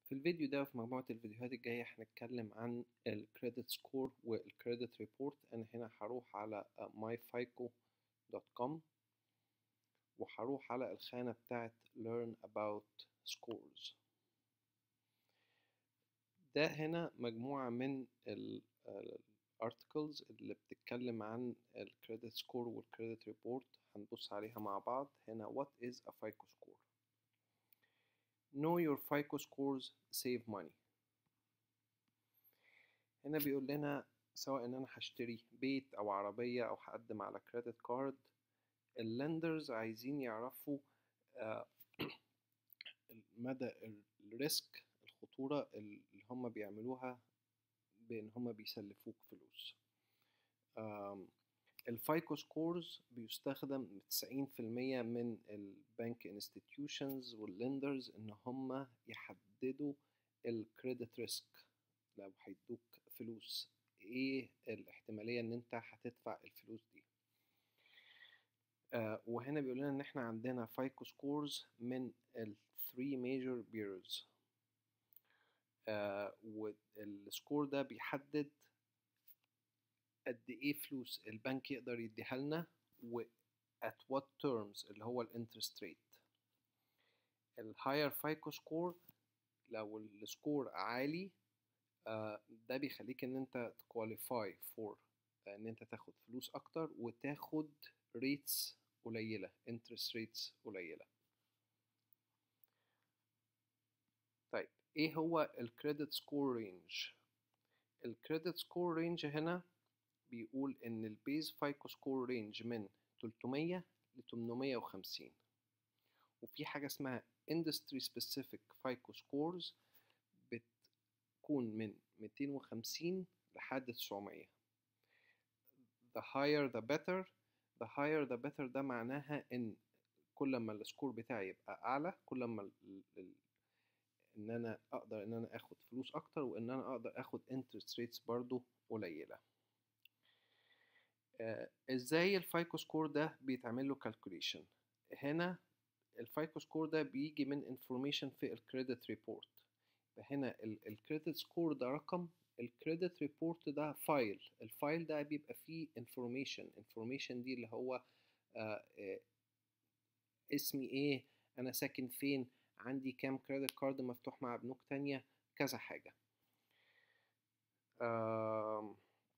في الفيديو ده وفي مجموعة الفيديوهات الجاية هنتكلم عن الكريدت سكور والكريدت ريبورت أنا هنا هروح على myfico.com وهروح على الخانة بتاعت learn about scores ده هنا مجموعة من الارتكلز اللي بتتكلم عن الكريدت سكور والكريدت ريبورت هنبص عليها مع بعض هنا what is a FICO score know your FICO scores save money هنا بيقول لنا سواء ان انا هشتري بيت او عربية او هقدم على كريدت كارد اللندرز عايزين يعرفوا مدى الريسك الخطورة اللي هم بيعملوها بان هم بيسلفوك فلوس الفايكو سكورز بيستخدم 90% من البنك انستتيوشنز واللندرز ان هم يحددوا الكريدت ريسك لو هيدوك فلوس ايه الاحتماليه ان انت هتدفع الفلوس دي آه وهنا بيقول لنا ان احنا عندنا فايكو سكورز من ال 3 major bureaus آه والسكور ده بيحدد قد ايه فلوس البنك يقدر يديها لنا و at what terms اللي هو الانترست ريت الهاير فايكو سكور لو السكور عالي آه ده بيخليك ان انت تكواليفاي فور ان انت تاخد فلوس اكتر وتاخد ريتس قليله انترست ريتس قليله طيب ايه هو الكريدت سكور رينج الكريدت سكور رينج هنا بيقول ان البيز فايكو سكور رينج من 300 ل 850 وفي حاجه اسمها industry specific فايكو سكورز بتكون من 250 لحد 900 the higher the better the higher the better ده معناها ان كل ما السكور بتاعي يبقى اعلى كل ما ال ال ان انا اقدر ان انا اخد فلوس اكتر وان انا اقدر اخد interest rates برضو قليله آه ازاي الفايكو سكور ده بيتعمل له كالكوليشن هنا الفايكو سكور ده بيجي من انفورميشن في الكريدت ريبورت هنا الكريدت سكور ده رقم الكريدت ريبورت ده فايل الفايل ده بيبقى فيه انفورميشن انفورميشن دي اللي هو آه آه اسمي ايه انا ساكن فين عندي كام كريدت كارد مفتوح مع بنوك تانية كذا حاجة آه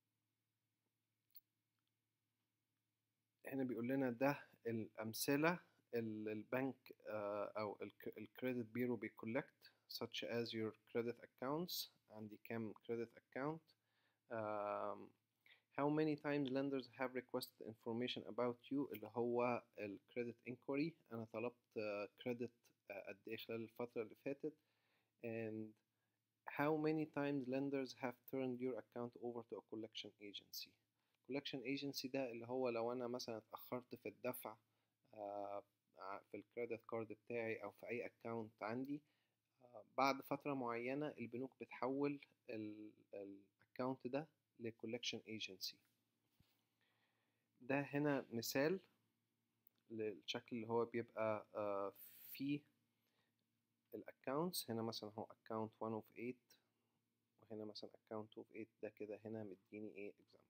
هنا بيقول لنا ده الأمثلة اللي البنك أو الكريدت بيرو بيكولكت such as your credit accounts عندي كام credit account um, how many times lenders have requested information about you اللي هو ال credit inquiry أنا طلبت credit قد إيه خلال الفترة اللي فاتت and how many times lenders have turned your account over to a collection agency collection agency ده اللي هو لو انا مثلا اتاخرت في الدفع في الكريدت كارد بتاعي او في اي اكونت عندي بعد فتره معينه البنوك بتحول الاكونت ده لكولكشن ايجنسي ده هنا مثال للشكل اللي هو بيبقى فيه الاكونتس هنا مثلا هو account 1 of 8 وهنا مثلا account 2 of 8 ده كده هنا مديني ايه example